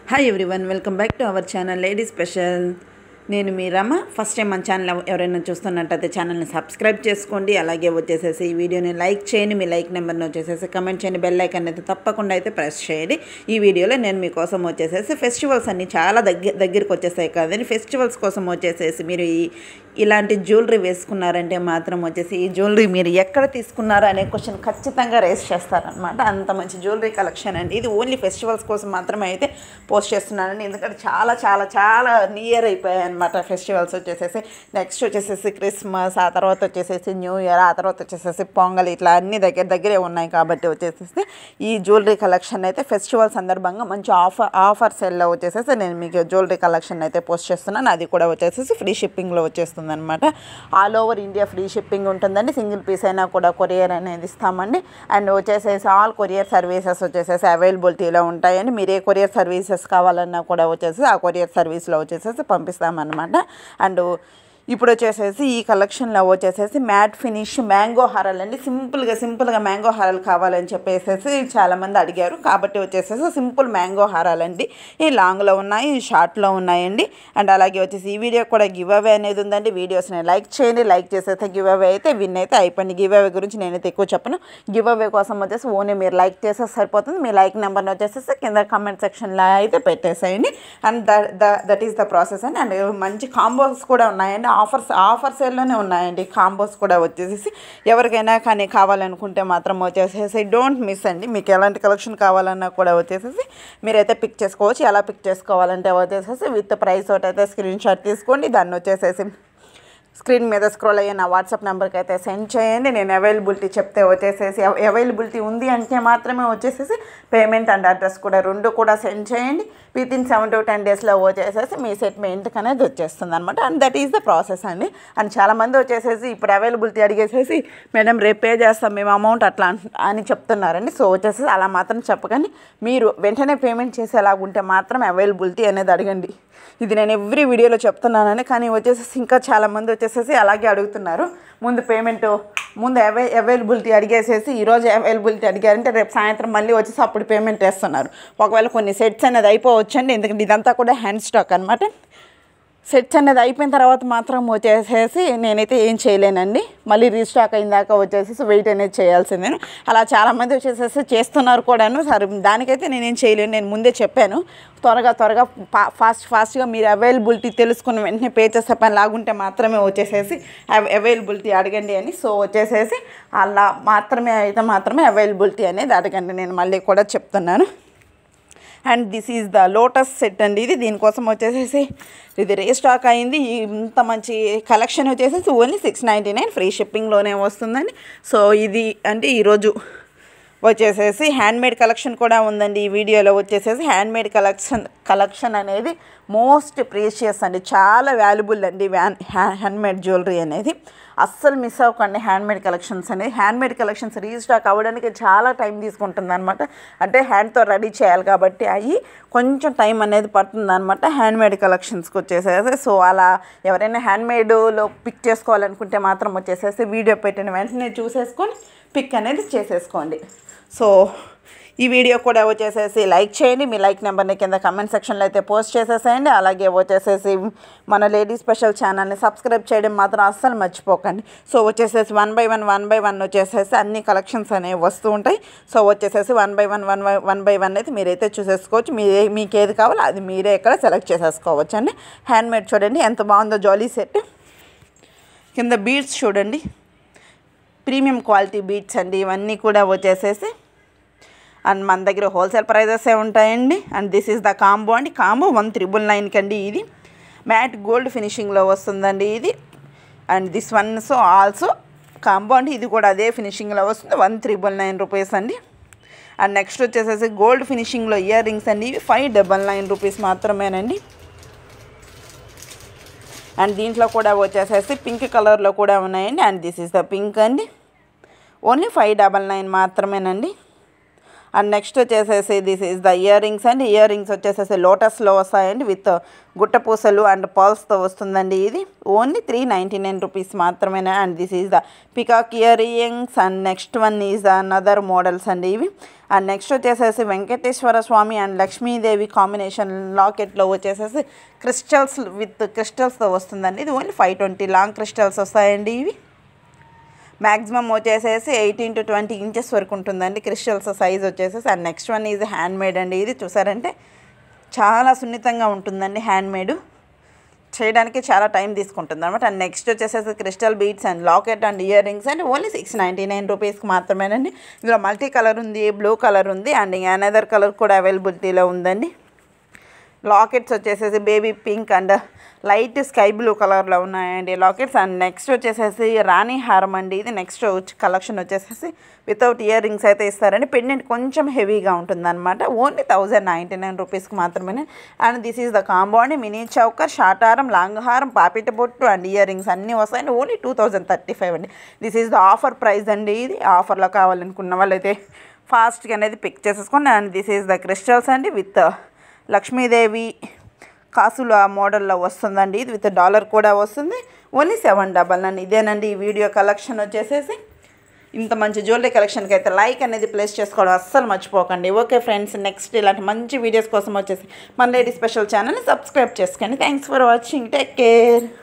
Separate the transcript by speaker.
Speaker 1: hi everyone welcome back to our channel lady special నేను మీ Rama first time మన channel ఎవరైనా చూస్తున్నట్టయితే ఛానల్ని సబ్స్క్రైబ్ చేసుకోండి అలాగే వచ్చేసేసి ఈ వీడియోని లైక్ చేయండి మీ లైక్ నెంబర్ని వచ్చేసేసి కమెంట్ చేయండి బెల్ ఐకాన్ అయితే తప్పకుండా అయితే ప్రెస్ చేయండి ఈ వీడియోలో నేను మీకోసం వచ్చేసేసి ఫెస్టివల్స్ అన్ని చాలా దగ్గర దగ్గరికి వచ్చేసాయి కదండి ఫెస్టివల్స్ కోసం వచ్చేసేసి మీరు ఈ ఇలాంటి జ్యువెలరీ వేసుకున్నారంటే మాత్రం వచ్చేసి ఈ జ్యువెలరీ మీరు ఎక్కడ తీసుకున్నారు అనే క్వశ్చన్ ఖచ్చితంగా రేస్ చేస్తారనమాట అంత మంచి జ్యువెలరీ కలెక్షన్ అండి ఇది ఓన్లీ ఫెస్టివల్స్ కోసం మాత్రమే అయితే పోస్ట్ చేస్తున్నానండి ఎందుకంటే చాలా చాలా చాలా నియర్ అయిపోయాయి అనమాట ఫెస్టివల్స్ వచ్చేసేసి నెక్స్ట్ వచ్చేసేసి క్రిస్మస్ ఆ తర్వాత వచ్చేసేసి న్యూ ఇయర్ ఆ తర్వాత వచ్చేసేసి పొంగల్ ఇట్లా అన్ని దగ్గర దగ్గరే ఉన్నాయి కాబట్టి వచ్చేసేసి ఈ జ్యువెలరీ కలెక్షన్ అయితే ఫెస్టివల్ సందర్భంగా మంచి ఆఫర్ ఆఫర్ సెల్లో వచ్చేసేసి నేను మీకు జ్యువెలరీ కలెక్షన్ అయితే పోస్ట్ చేస్తున్నాను అది కూడా వచ్చేసేసి ఫ్రీ షిప్పింగ్లో వచ్చేస్తుంది అనమాట all over India free shipping ఉంటుందండి సింగిల్ పీస్ అయినా కూడా కొరియర్ అనేది ఇస్తామండి అండ్ వచ్చేసేసి ఆల్ కొరియర్ సర్వీసెస్ వచ్చేసేసి అవైలబిలిటీలో ఉంటాయండి మీరు ఏ కొరియర్ సర్వీసెస్ కావాలన్నా కూడా వచ్చేసి ఆ కొరియర్ సర్వీస్లో వచ్చేసేసి పంపిస్తామన్నమాట అండ్ ఇప్పుడు వచ్చేసేసి ఈ కలెక్షన్లో వచ్చేసేసి మ్యాట్ ఫినిష్ మ్యాంగో హారాలు అండి సింపుల్గా సింపుల్గా మ్యాంగో హారాలు కావాలని చెప్పేసేసి చాలామంది అడిగారు కాబట్టి వచ్చేసేసి సింపుల్ మ్యాంగో హారాలు అండి ఈ లాంగ్లో ఉన్నాయి ఈ షార్ట్లో ఉన్నాయండి అండ్ అలాగే వచ్చేసి ఈ వీడియో కూడా గివ్ అవే అనేది ఉందండి వీడియోస్ని లైక్ చేయండి లైక్ చేసేస్తే గివ్ అవే అయితే విన్ అయితే అయిపోయింది గివ్ అవే గురించి నేనైతే ఎక్కువ చెప్పను గివ్ అవే కోసం వచ్చేసి ఓన్లీ మీరు లైక్ చేస్తే సరిపోతుంది మీ లైక్ నెంబర్ని వచ్చేసేసి కింద కామెంట్ సెక్షన్లో అయితే పెట్టేసేయండి and the that is the process అండి అండ్ మంచి కాంబోస్ కూడా ఉన్నాయండి ఆఫర్స్ ఆఫర్ సేల్లోనే ఉన్నాయండి కాంబోస్ కూడా వచ్చేసేసి ఎవరికైనా కానీ కావాలనుకుంటే మాత్రం వచ్చేసేసి డోంట్ మిస్ అండి మీకు ఎలాంటి కలెక్షన్ కావాలన్నా కూడా వచ్చేసేసి మీరైతే పిక్ చేసుకోవచ్చు ఎలా పిక్ చేసుకోవాలంటే వచ్చేసేసి విత్ ప్రైస్ ఒకటి అయితే స్క్రీన్ షాట్ తీసుకోండి దాన్ని వచ్చేసేసి స్క్రీన్ మీద స్క్రోల్ అయ్యే నా వాట్సాప్ నెంబర్కి అయితే సెండ్ చేయండి నేను అవైలబిలిటీ చెప్తే వచ్చేసేసి అవైలబిలిటీ ఉంది అంటే మాత్రమే వచ్చేసేసి పేమెంట్ అండ్ అడ్రస్ కూడా రెండు కూడా సెండ్ చేయండి within seven to ten డేస్లో వచ్చేసేసి మీ సెట్ మీ ఇంటికి అనేది వచ్చేస్తుంది అనమాట and that is the process అండి అండ్ చాలామంది వచ్చేసేసి ఇప్పుడు అవైలబిలిటీ అడిగేసేసి మేడం రేపు పే చేస్తాం మేము అమౌంట్ అట్లా అన్- అని చెప్తున్నారండి సో వచ్చేసి అలా మాత్రం చెప్పకండి మీరు వెంటనే పేమెంట్ చేసేలాగుంటే మాత్రం అవైలబిలిటీ అనేది అడగండి ఇది నేను ఎవ్రీ వీడియోలో చెప్తున్నానని కానీ వచ్చేసేసి ఇంకా చాలామంది వచ్చేసేసి అలాగే అడుగుతున్నారు ముందు పేమెంట్ ముందు అవై అవైలబిలిటీ అడిగేసేసి ఈరోజు అవైలబిలిటీ అడిగారంటే రేపు సాయంత్రం మళ్ళీ వచ్చేసి అప్పుడు పేమెంట్ వేస్తున్నారు ఒకవేళ కొన్ని సెట్స్ అనేది అయిపోవచ్చండి ఎందుకంటే ఇదంతా కూడా హ్యాండ్ స్టాక్ అనమాట సెట్స్ అనేది అయిపోయిన తర్వాత మాత్రం వచ్చేసేసి నేనైతే ఏం చేయలేనండి మళ్ళీ రీస్టాక్ అయిన దాకా వచ్చేసేసి వెయిట్ అనేది చేయాల్సిందే అలా చాలామంది వచ్చేసేసి చేస్తున్నారు కూడాను సరే దానికైతే నేనేం చేయలేను నేను ముందే చెప్పాను త్వరగా త్వరగా ఫా ఫాస్ట్ ఫాస్ట్గా మీరు అవైలబిలిటీ తెలుసుకుని వెంటనే పే చేసే పని లాగుంటే మాత్రమే వచ్చేసేసి అవ- అవైలబిలిటీ అడగండి అని సో వచ్చేసేసి అలా మాత్రమే అయితే మాత్రమే అవైలబిలిటీ అనేది అడగండి నేను మళ్ళీ కూడా చెప్తున్నాను and this is the lotus set అండి ఇది దీనికోసం వచ్చేసేసి ఇది రీస్టాక్ అయింది ఈ ఇంత మంచి కలెక్షన్ వచ్చేసేసి only six ninety nine free షిప్పింగ్లోనే వస్తుందండి సో ఇది అంటే ఈరోజు వచ్చేసేసి హ్యాండ్మేడ్ కలెక్షన్ కూడా ఉందండి ఈ వీడియోలో వచ్చేసేసి హ్యాండ్మేడ్ కలెక్షన్ కలెక్షన్ అనేది మోస్ట్ ప్రీషియస్ అండి చాలా వాల్యుబుల్ అండి వ్యాన్ హ్యాండ్మేడ్ జ్యువెలరీ అనేది అస్సలు మిస్ అవ్వకండి హ్యాండ్మేడ్ కలెక్షన్స్ అనేది హ్యాండ్మేడ్ కలెక్షన్స్ రీస్టాక్ అవ్వడానికి చాలా టైం తీసుకుంటుంది అనమాట అంటే హ్యాండ్తో రెడీ చేయాలి కాబట్టి అవి కొంచెం టైం అనేది పడుతుంది అనమాట హ్యాండ్మేడ్ కలెక్షన్స్కి వచ్చేసేసి సో అలా ఎవరైనా హ్యాండ్మేడ్లో పిక్ చేసుకోవాలనుకుంటే మాత్రం వచ్చేసేసి వీడియో పెట్టిన వెంటనే చూసేసుకొని పిక్ అనేది చేసేసుకోండి సో ఈ వీడియో కూడా వచ్చేసేసి లైక్ చేయండి మీ లైక్ నెంబర్ని కింద కమెంట్ సెక్షన్లో అయితే పోస్ట్ చేసేసేయండి అలాగే వచ్చేసేసి మన లేడీ స్పెషల్ ఛానల్ని సబ్స్క్రైబ్ చేయడం మాత్రం అస్సలు మర్చిపోకండి సో వచ్చేసేసి one by one one by one వచ్చేసేసి అన్ని కలెక్షన్స్ అనేవి వస్తూ ఉంటాయి సో వచ్చేసేసి one by one one by one by one అయితే మీరైతే చూసేసుకోవచ్చు మీ మీకు ఏది కావాలో అది మీరే ఇక్కడ సెలెక్ట్ చేసేసుకోవచ్చు అండి హ్యాండ్మేడ్ చూడండి ఎంత బాగుందో జాలీ సెట్ కింద బీడ్స్ చూడండి ప్రీమియం క్వాలిటీ బీట్స్ అండి ఇవన్నీ కూడా వచ్చేసేసి అండ్ మన దగ్గర హోల్సేల్ ప్రైజెసే ఉంటాయండి and this is the combo అండి కాంబో వన్ త్రిబుల్ నైన్కి అండి ఇది మ్యాట్ గోల్డ్ ఫినిషింగ్లో వస్తుందండి ఇది and this one so also combo అండి ఇది కూడా అదే ఫినిషింగ్లో వస్తుంది వన్ త్రిబుల్ నైన్ రూపీస్ అండి అండ్ నెక్స్ట్ వచ్చేసేసి గోల్డ్ ఫినిషింగ్లో ఇయర్ రింగ్స్ అండి ఇవి ఫైవ్ డబల్ నైన్ రూపీస్ మాత్రమేనండి అండ్ దీంట్లో కూడా వచ్చేసేసి పింక్ కలర్లో కూడా ఉన్నాయండి and this is the pink అండి ఓన్లీ ఫైవ్ డబల్ నైన్ మాత్రమేనండి అండ్ నెక్స్ట్ వచ్చేసేసి this is the earrings and earrings వచ్చేసేసి లోటస్లో వస్తాయండి విత్ గుట్టపూసలు అండ్ పాల్స్తో వస్తుందండి ఇది only three ninety nine rupees మాత్రమేనా and this is the peacock earrings and next one is the another models అండి ఇవి అండ్ నెక్స్ట్ వచ్చేసేసి వెంకటేశ్వర స్వామి అండ్ లక్ష్మీదేవి కాంబినేషన్ లాకెట్లో వచ్చేసేసి క్రిస్టల్స్ విత్ క్రిస్టల్స్తో వస్తుందండి ఇది only five twenty long crystals వస్తాయండి ఇవి మ్యాక్సిమం వచ్చేసేసి ఎయిటీన్ టు ట్వంటీ ఇంచెస్ వరకు ఉంటుందండి క్రిస్టల్స్ సైజ్ వచ్చేసేసి and next one is handmade అండి ఇది చూసారంటే చాలా సున్నితంగా ఉంటుందండి హ్యాండ్ మేడ్ చేయడానికి చాలా టైం తీసుకుంటుంది అనమాట అండ్ నెక్స్ట్ వచ్చేసేసి crystal beads and locket and earrings and only six ninety nine రూపీస్కి మాత్రమేనండి ఇందులో మల్టీ కలర్ ఉంది బ్లూ కలర్ ఉంది అండ్ అనదర్ కలర్ కూడా అవైలబిలిటీలో ఉందండి లాకెట్స్ వచ్చేసేసి baby pink and light sky blue కలర్లో ఉన్నాయండి లాకెట్స్ అండ్ నెక్స్ట్ వచ్చేసేసి రాణి హారం అండి ఇది నెక్స్ట్ కలెక్షన్ వచ్చేసేసి వితౌట్ ఇయర్ రింగ్స్ అయితే ఇస్తారండి పెండెంట్ కొంచెం హెవీగా ఉంటుందన్నమాట ఓన్లీ థౌజండ్ నైంటీ నైన్ రూపీస్కి మాత్రమే and this is the combo అండి మినీ చౌకర్ షార్ట్ హారం లాంగ్ హారం పాపిట బొట్టు అండ్ ఇయర్ రింగ్స్ అన్నీ వస్తాయండి only two thousand thirty five అండి this is the offer price అండి ఇది ఆఫర్లో కావాలనుకున్న వాళ్ళైతే ఫాస్ట్గా అనేది పిక్ చేసేసుకోండి and this is the crystals అండి విత్ లక్ష్మీదేవి కాసుల మోడల్లో వస్తుందండి ఇది విత్ డాలర్ కూడా వస్తుంది ఓన్లీ సెవెన్ డబల్ అండి ఇదేనండి ఈ వీడియో కలెక్షన్ వచ్చేసేసి ఇంత మంచి జ్యువెలరీ కలెక్షన్కి అయితే లైక్ అనేది ప్లేస్ చేసుకోవడం అస్సలు మర్చిపోకండి ఓకే ఫ్రెండ్స్ నెక్స్ట్ ఇలాంటి మంచి వీడియోస్ కోసం వచ్చేసి మన లేడీ స్పెషల్ ఛానల్ని సబ్స్క్రైబ్ చేసుకోండి thanks for watching take care